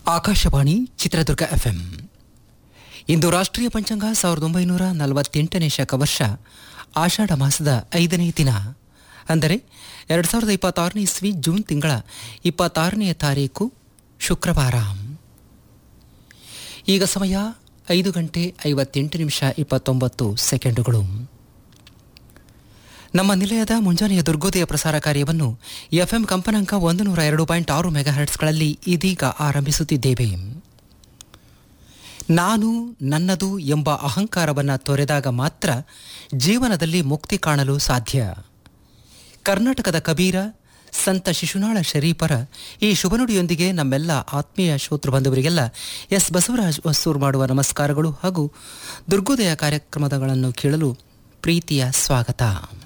Akashvani Chitradurga FM ಇಂದು ರಾಷ್ಟ್ರೀಯ ಪಂಚಾಂಗ ಸಾವಿರದ ಒಂಬೈನೂರ ನಲವತ್ತೆಂಟನೇ ಶಕವರ್ಷ ಆಷಾಢ ಮಾಸದ ಐದನೇ ದಿನ ಅಂದರೆ ಎರಡು ಸಾವಿರದ ಇಪ್ಪತ್ತಾರನೇ ಇಸ್ವಿ ಜೂನ್ ತಿಂಗಳ ಇಪ್ಪತ್ತಾರನೆಯ ತಾರೀಕು ಶುಕ್ರವಾರ ಈಗ ಸಮಯ ಐದು ಗಂಟೆ ಐವತ್ತೆಂಟು ನಿಮಿಷ ಇಪ್ಪತ್ತೊಂಬತ್ತು ಸೆಕೆಂಡುಗಳು ನಮ್ಮ ನಿಲಯದ ಮುಂಜಾನೆಯ ದುರ್ಗೋದಯ ಪ್ರಸಾರ ಕಾರ್ಯವನ್ನು ಎಫ್ಎಂ ಕಂಪನಾಂಕ ಒಂದು ನೂರ ಎರಡು ಪಾಯಿಂಟ್ ಆರು ಮೆಗಾಹರ್ಟ್ಸ್ಗಳಲ್ಲಿ ಇದೀಗ ಆರಂಭಿಸುತ್ತಿದ್ದೇವೆ ನಾನು ನನ್ನದು ಎಂಬ ಅಹಂಕಾರವನ್ನು ತೊರೆದಾಗ ಮಾತ್ರ ಜೀವನದಲ್ಲಿ ಮುಕ್ತಿ ಕಾಣಲು ಸಾಧ್ಯ ಕರ್ನಾಟಕದ ಕಬೀರ ಸಂತ ಶಿಶುನಾಳ ಶರೀಫರ ಈ ಶುಭನುಡಿಯೊಂದಿಗೆ ನಮ್ಮೆಲ್ಲ ಆತ್ಮೀಯ ಶ್ರೋತೃ ಬಂಧುವರಿಗೆಲ್ಲ ಎಸ್ ಬಸವರಾಜ್ ಹೊಸೂರು ಮಾಡುವ ನಮಸ್ಕಾರಗಳು ಹಾಗೂ ದುರ್ಗೋದಯ ಕಾರ್ಯಕ್ರಮಗಳನ್ನು ಕೇಳಲು ಪ್ರೀತಿಯ ಸ್ವಾಗತ